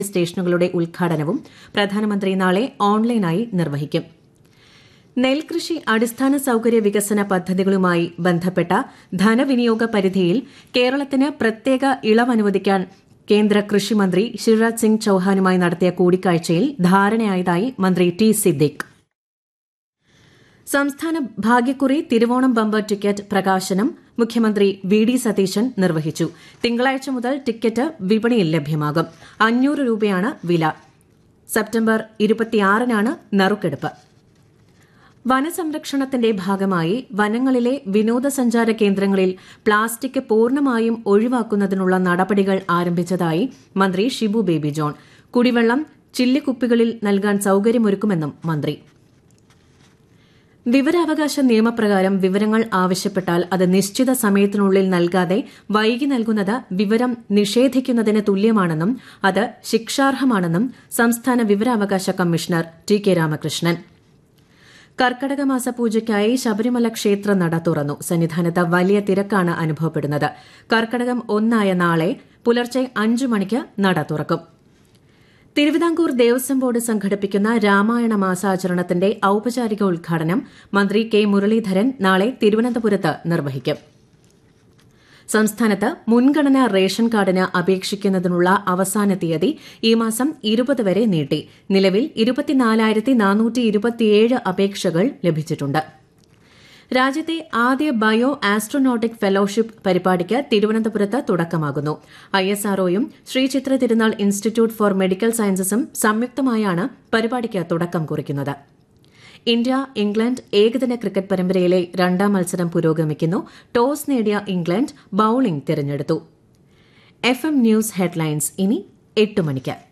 സ്റ്റേഷനുകളുടെ ഉദ്ഘാടനവും പ്രധാനമന്ത്രി നാളെ ഓൺലൈനായി നിർവഹിക്കും നെൽകൃഷി അടിസ്ഥാന സൌകര്യ വികസന പദ്ധതികളുമായി ബന്ധപ്പെട്ട ധനവിനിയോഗ പരിധിയിൽ കേരളത്തിന് പ്രത്യേക ഇളവ് അനുവദിക്കാൻ കേന്ദ്ര കൃഷിമന്ത്രി ശിവരാജ് സിംഗ് ചൌഹാനുമായി നടത്തിയ കൂടിക്കാഴ്ചയിൽ ധാരണയായതായി മന്ത്രി ടി സിദ്ദിഖ് സംസ്ഥാന ഭാഗ്യക്കുറി തിരുവോണം ബമ്പർ ടിക്കറ്റ് പ്രകാശനം മുഖ്യമന്ത്രി വി ഡി സതീശൻ നിർവഹിച്ചു തിങ്കളാഴ്ച മുതൽ ടിക്കറ്റ് വിപണിയിൽ ലഭ്യമാകും അഞ്ഞൂറ് രൂപയാണ് വില സെപ്റ്റംബർ ഇരുപത്തിയാറിനാണ് നറുക്കെടുപ്പ് വനസംരക്ഷണത്തിന്റെ ഭാഗമായി വനങ്ങളിലെ വിനോദസഞ്ചാര കേന്ദ്രങ്ങളിൽ പ്ലാസ്റ്റിക് പൂർണ്ണമായും ഒഴിവാക്കുന്നതിനുള്ള നടപടികൾ ആരംഭിച്ചതായി മന്ത്രി ഷിബു ബേബി ജോൺ കുടിവെള്ളം ചില്ലിക്കുപ്പികളിൽ നൽകാൻ സൌകര്യമൊരുക്കുമെന്നും മന്ത്രി വിവരാവകാശ നിയമപ്രകാരം വിവരങ്ങൾ ആവശ്യപ്പെട്ടാൽ അത് നിശ്ചിത സമയത്തിനുള്ളിൽ നൽകാതെ വൈകി നൽകുന്നത് വിവരം നിഷേധിക്കുന്നതിന് തുല്യമാണെന്നും അത് ശിക്ഷാർഹമാണെന്നും സംസ്ഥാന വിവരാവകാശ കമ്മീഷണർ ടി കെ രാമകൃഷ്ണൻ കർക്കടക മാസ പൂജയ്ക്കായി ശബരിമല ക്ഷേത്ര നട തുറന്നു സന്നിധാനത്ത് വലിയ തിരക്കാണ് അനുഭവപ്പെടുന്നത് കർക്കടകം ഒന്നായ നാളെ പുലർച്ചെ അഞ്ചു മണിക്ക് നട തുറക്കും തിരുവിതാംകൂർ ദേവസ്വം ബോർഡ് സംഘടിപ്പിക്കുന്ന രാമായണ മാസാചരണത്തിന്റെ ഔപചാരിക ഉദ്ഘാടനം മന്ത്രി കെ മുരളീധരൻ നാളെ തിരുവനന്തപുരത്ത് നിർവഹിക്കും സംസ്ഥാനത്ത് മുൻഗണനാ റേഷൻ കാർഡിന് അപേക്ഷിക്കുന്നതിനുള്ള അവസാന തീയതി ഈ മാസം ഇരുപത് വരെ നീട്ടി നിലവിൽ ഇരുപത്തിനാലായിരത്തി നാനൂറ്റി ഇരുപത്തിയേഴ് അപേക്ഷകൾ ലഭിച്ചിട്ടുണ്ട് രാജ്യത്തെ ആദ്യ ബയോ ആസ്ട്രോനോട്ടിക് ഫെലോഷിപ്പ് പരിപാടിക്ക് തിരുവനന്തപുരത്ത് തുടക്കമാകുന്നു ഐഎസ്ആർഒയും ശ്രീ ചിത്ര തിരുനാൾ ഇൻസ്റ്റിറ്റ്യൂട്ട് ഫോർ മെഡിക്കൽ സയൻസസും സംയുക്തമായാണ് പരിപാടിക്ക് തുടക്കം കുറിക്കുന്നത് ഇന്ത്യ ഇംഗ്ലണ്ട് ഏകദിന ക്രിക്കറ്റ് പരമ്പരയിലെ രണ്ടാം മത്സരം പുരോഗമിക്കുന്നു ടോസ് നേടിയ ഇംഗ്ലണ്ട് ബൌളിംഗ് തിരഞ്ഞെടുത്തു എഫ് എം ന്യൂസ് ഹെഡ്ലൈൻസ് ഇനി എട്ട് മണിക്ക്